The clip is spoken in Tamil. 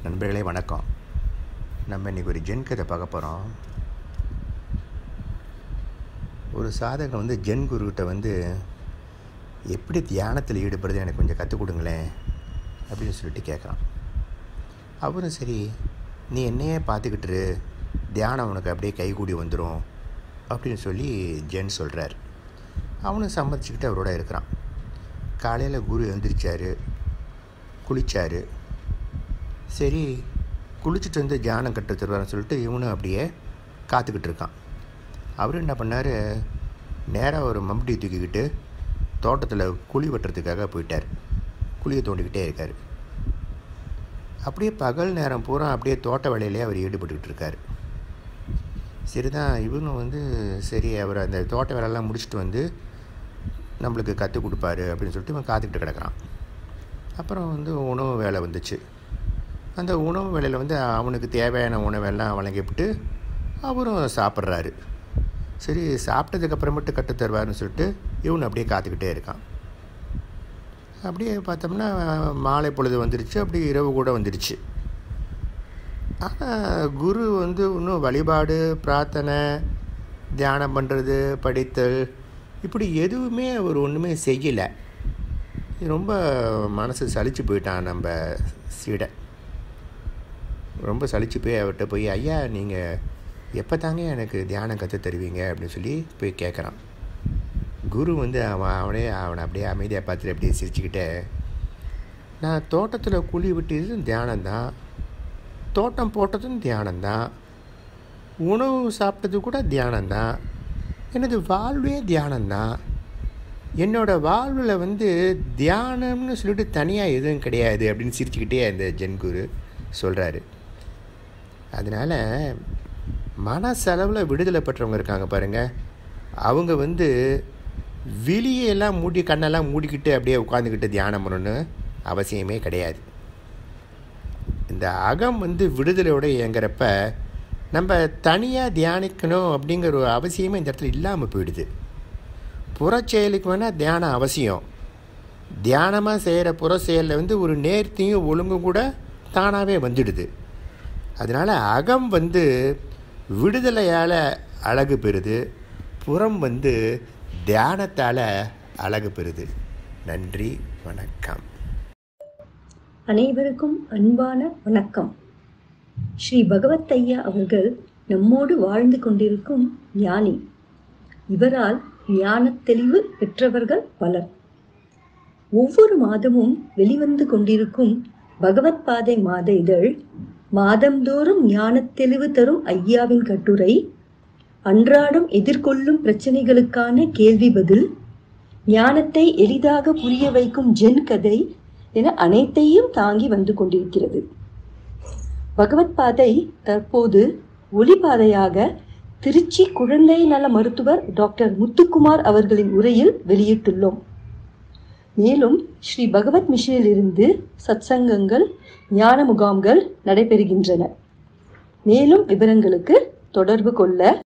நண்பர்களே வணக்கம் நம்ம இன்றைக்கி ஒரு ஜென் கதை பார்க்க போகிறோம் ஒரு சாதகன் வந்து ஜென் குருக்கிட்ட வந்து எப்படி தியானத்தில் ஈடுபடுறது எனக்கு கொஞ்சம் கற்றுக் கொடுங்களேன் அப்படின்னு சொல்லிட்டு கேட்குறான் அவரும் சரி நீ என்னையே பார்த்துக்கிட்டுரு தியானம் உனக்கு அப்படியே கைகூடி வந்துடும் அப்படின்னு சொல்லி ஜென் சொல்கிறார் அவனும் சம்மதிச்சுக்கிட்டு அவரோட இருக்கிறான் காலையில் குரு எழுந்திரிச்சார் குளித்தார் சரி குளிச்சுட்டு வந்து தியானம் கட்டு தருவார்னு சொல்லிட்டு இவனும் அப்படியே காத்துக்கிட்டு இருக்கான் அவர் என்ன பண்ணார் நேராக ஒரு மம்பட்டி தூக்கிக்கிட்டு தோட்டத்தில் குழி வெட்டுறதுக்காக போயிட்டார் குழியை தோண்டிக்கிட்டே இருக்கார் அப்படியே பகல் நேரம் பூரா அப்படியே தோட்ட வேலையிலே அவர் ஈடுபட்டுக்கிட்டு இருக்கார் சரிதான் இவனும் வந்து சரி அவர் அந்த தோட்ட வேலையெல்லாம் முடிச்சுட்டு வந்து நம்மளுக்கு கற்றுக் கொடுப்பாரு அப்படின்னு சொல்லிட்டு இவன் காத்துக்கிட்டு கிடக்குறான் அப்புறம் வந்து உணவு வேலை வந்துச்சு அந்த உணவு வேலையில் வந்து அவனுக்கு தேவையான உணவெல்லாம் வழங்கிவிட்டு அவரும் சாப்பிட்றாரு சரி சாப்பிட்டதுக்கு அப்புறமேட்டு கற்று தருவார்னு சொல்லிட்டு இவன் அப்படியே காத்துக்கிட்டே இருக்கான் அப்படியே பார்த்தோம்னா மாலை பொழுது வந்துருச்சு அப்படியே இரவு கூட வந்துருச்சு ஆனால் குரு வந்து இன்னும் வழிபாடு பிரார்த்தனை தியானம் பண்ணுறது படித்தல் இப்படி எதுவுமே அவர் ஒன்றுமே செய்யலை ரொம்ப மனசு சலிச்சு போயிட்டான் நம்ம சீடை ரொம்ப சலிச்சு போய் அவர்கிட்ட போய் ஐயா நீங்கள் எப்போ தாங்க எனக்கு தியானம் கற்று தருவீங்க அப்படின்னு சொல்லி போய் கேட்குறான் குரு வந்து அவன் அவனே அவனை அப்படியே அமைதியாக பார்த்துட்டு அப்படியே சிரிச்சுக்கிட்டே நான் தோட்டத்தில் குழி விட்டதும் தியானம்தான் தோட்டம் போட்டதும் தியானம்தான் உணவு சாப்பிட்டது கூட தியானம்தான் எனது வாழ்வே தியானம்தான் என்னோடய வாழ்வில் வந்து தியானம்னு சொல்லிட்டு தனியாக எதுவும் கிடையாது அப்படின்னு சிரிச்சுக்கிட்டே அந்த ஜென்குரு சொல்கிறாரு அதனால் மனசளவில் விடுதலை பெற்றவங்க இருக்காங்க பாருங்கள் அவங்க வந்து விழியெல்லாம் மூடி கண்ணெல்லாம் மூடிக்கிட்டு அப்படியே உட்காந்துக்கிட்டு தியானம் பண்ணணும்னு அவசியமே கிடையாது இந்த அகம் வந்து விடுதலையோடு இயங்குறப்ப நம்ம தனியாக தியானிக்கணும் அப்படிங்கிற ஒரு அவசியமே இந்த இடத்துல இல்லாமல் போயிடுது புறச்செயலுக்கு வேணால் தியானம் அவசியம் தியானமாக செய்கிற புற செயலில் வந்து ஒரு நேர்த்தியும் ஒழுங்கும் கூட தானாகவே வந்துடுது அதனால் அகம் வந்து விடுதலையால் அழகு பெறுது புறம் வந்து தியானத்தால் அழகு பெறுது நன்றி வணக்கம் அனைவருக்கும் அன்பான வணக்கம் ஸ்ரீ பகவத் ஐயா அவர்கள் நம்மோடு வாழ்ந்து கொண்டிருக்கும் ஞானி இவரால் ஞானத் தெளிவு பெற்றவர்கள் பலர் ஒவ்வொரு மாதமும் வெளிவந்து கொண்டிருக்கும் பகவத் பாதை மாத இதழ் மாதந்தோறும் ஞானத் தெளிவு தரும் ஐயாவின் கட்டுரை அன்றாடம் எதிர்கொள்ளும் பிரச்சனைகளுக்கான கேள்வி பதில் ஞானத்தை எளிதாக புரிய வைக்கும் ஜென் கதை என அனைத்தையும் தாங்கி வந்து கொண்டிருக்கிறது பகவத் பாதை தற்போது ஒளிபாதையாக திருச்சி குழந்தை நல மருத்துவர் டாக்டர் முத்துக்குமார் அவர்களின் உரையில் வெளியிட்டுள்ளோம் மேலும் ஸ்ரீ பகவத் மிஷனில் இருந்து சத்சங்கங்கள் ஞான முகாம்கள் நடைபெறுகின்றன மேலும் விவரங்களுக்கு தொடர்பு கொள்ள